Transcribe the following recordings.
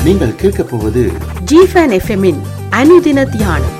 நீங்கள் கேட்கப் போவது ஜிஃபன் எஃப்எம்மின் அனுதின தியானம்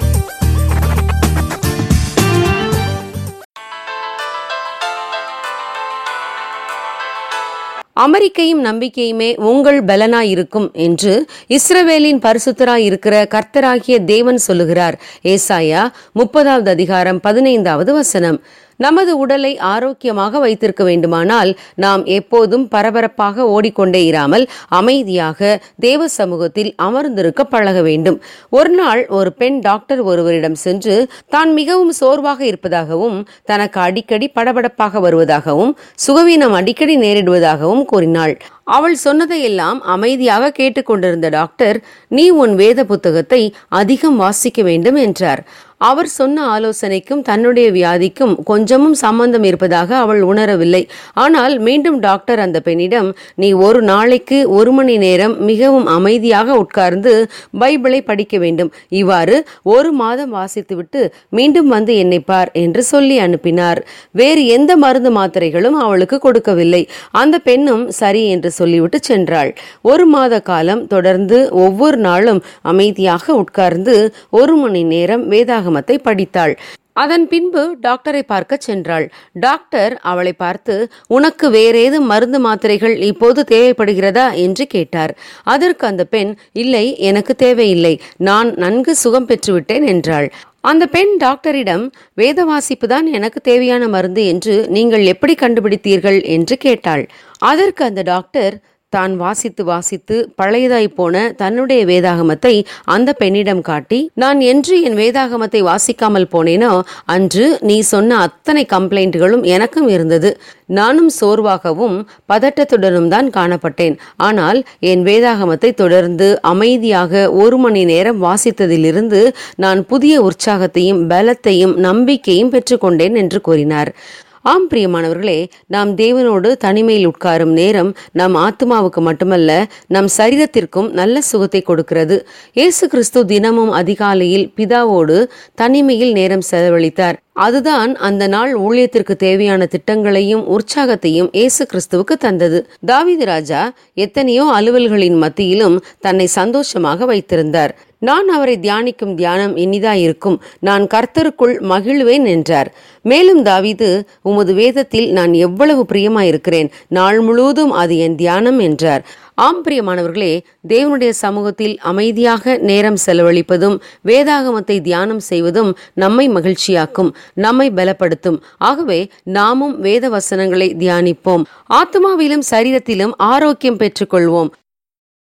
அமெரிக்கையும் நம்பிக்கையுமே உங்கள் பலனாயிருக்கும் என்று இஸ்ரவேலின் பரிசுத்தராய் இருக்கிற கர்த்தராகிய தேவன் சொல்லுகிறார் ஏசாயா முப்பதாவது அதிகாரம் பதினைந்தாவது வசனம் நமது உடலை ஆரோக்கியமாக வைத்திருக்க வேண்டுமானால் நாம் எப்போதும் பரபரப்பாக ஓடிக்கொண்டே இராமல் அமைதியாக தேவ சமூகத்தில் அமர்ந்திருக்க பழக வேண்டும் ஒரு நாள் ஒரு பெண் டாக்டர் ஒருவரிடம் சென்று தான் மிகவும் சோர்வாக இருப்பதாகவும் தனக்கு அடிக்கடி படபடப்பாக வருவதாகவும் சுகவீனம் அடிக்கடி நேரிடுவதாகவும் கூறினாள் அவள் சொன்னதையெல்லாம் அமைதியாக கேட்டுக்கொண்டிருந்த டாக்டர் நீ உன் வேத புத்தகத்தை அதிகம் வாசிக்க வேண்டும் என்றார் அவர் சொன்ன ஆலோசனைக்கும் தன்னுடைய வியாதிக்கும் கொஞ்சமும் சம்பந்தம் இருப்பதாக அவள் உணரவில்லை ஆனால் மீண்டும் டாக்டர் அந்த பெண்ணிடம் நீ ஒரு நாளைக்கு ஒரு மணி நேரம் மிகவும் அமைதியாக உட்கார்ந்து பைபிளை படிக்க வேண்டும் இவ்வாறு ஒரு மாதம் வாசித்துவிட்டு மீண்டும் வந்து என்னை பார் என்று சொல்லி அனுப்பினார் வேறு எந்த மருந்து மாத்திரைகளும் அவளுக்கு கொடுக்கவில்லை அந்த பெண்ணும் சரி என்று சொல்லிவிட்டு சென்றாள் ஒரு மாத காலம் தொடர்ந்து ஒவ்வொரு நாளும் அமைதியாக உட்கார்ந்து ஒரு மணி நேரம் வேதாகமத்தை படித்தாள் அதன் பின்பு டாக்டரை பார்க்க சென்றாள் டாக்டர் அவளை பார்த்து உனக்கு வேறேது மருந்து மாத்திரைகள் இப்போது தேவைப்படுகிறதா என்று கேட்டார் அதற்கு அந்த பெண் இல்லை எனக்கு தேவையில்லை நான் நன்கு சுகம் பெற்றுவிட்டேன் என்றாள் அந்த பெண் டாக்டரிடம் வேத வாசிப்பு தான் எனக்கு தேவையான மருந்து என்று நீங்கள் எப்படி கண்டுபிடித்தீர்கள் என்று கேட்டாள் அதற்கு அந்த டாக்டர் தான் வாசித்து வாசித்து பழையதாய் போன தன்னுடைய வேதாகமத்தை அந்த பெண்ணிடம் காட்டி நான் என்று என் வேதாகமத்தை வாசிக்காமல் போனேனோ அன்று நீ சொன்ன அத்தனை கம்ப்ளைண்ட்களும் எனக்கும் இருந்தது நானும் சோர்வாகவும் பதட்டத்துடனும் தான் காணப்பட்டேன் ஆனால் என் வேதாகமத்தை தொடர்ந்து அமைதியாக ஒரு மணி நேரம் வாசித்ததிலிருந்து நான் புதிய உற்சாகத்தையும் பலத்தையும் நம்பிக்கையும் பெற்றுக்கொண்டேன் என்று கூறினார் ஆம் பிரியமானவர்களே நாம் தேவனோடு தனிமையில் உட்காரும் நேரம் நம் ஆத்மாவுக்கு மட்டுமல்ல நம் சரீரத்திற்கும் நல்ல சுகத்தை கொடுக்கிறது இயேசு கிறிஸ்து தினமும் அதிகாலையில் பிதாவோடு தனிமையில் நேரம் செலவழித்தார் அதுதான் அந்த நாள் ஊழியத்திற்கு தேவையான திட்டங்களையும் உற்சாகத்தையும் இயேசு கிறிஸ்துவுக்கு தந்தது தாவீது ராஜா எத்தனையோ அலுவல்களின் மத்தியிலும் தன்னை சந்தோஷமாக வைத்திருந்தார் நான் அவரை தியானிக்கும் தியானம் இனிதாயிருக்கும் நான் கர்த்தருக்குள் மகிழ்வேன் என்றார் மேலும் தாவீது உமது வேதத்தில் நான் எவ்வளவு பிரியமாயிருக்கிறேன் நாள் முழுவதும் அது என் தியானம் என்றார் ஆம் பிரியமானவர்களே தேவனுடைய சமூகத்தில் அமைதியாக நேரம் செலவழிப்பதும் வேதாகமத்தை தியானம் செய்வதும் நம்மை மகிழ்ச்சியாக்கும் நம்மை பலப்படுத்தும் ஆகவே நாமும் வேத வசனங்களை தியானிப்போம் ஆத்மாவிலும் சரீரத்திலும் ஆரோக்கியம் பெற்றுக்கொள்வோம்